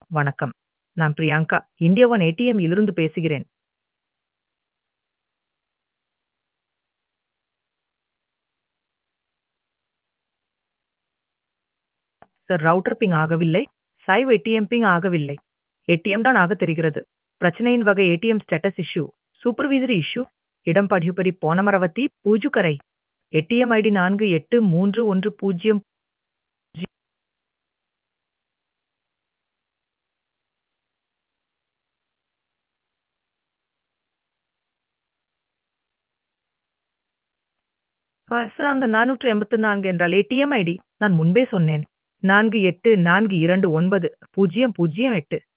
வணக்கம். நான் Priyanka. India one ATM இலிருந்து பேசுகிறேன். சார் ரவுட்டர் பிங் ஆகவில்லை. சைவ் ஏடிஎம் பிங் ஆகவில்லை. ஏடிஎம் தான் ஆக தெரிகிறது. பிரச்சனையின் வகை ATM status issue. Supervisory issue. இடம் படியுபடி போனமரவத்தி பூஜுக்கரை. ஏடிஎம் ஐடி நான்கு எட்டு மூன்று ஒன்று பூஜ்ஜியம் ஆ, சார் அந்த நானூற்று எண்பத்து நான்கு என்றால் ஏடிஎம் ஐடி நான் முன்பே சொன்னேன். நான்கு எட்டு நான்கு இரண்டு ஒன்பது பூஜ்ஜியம் பூஜ்ஜியம் எட்டு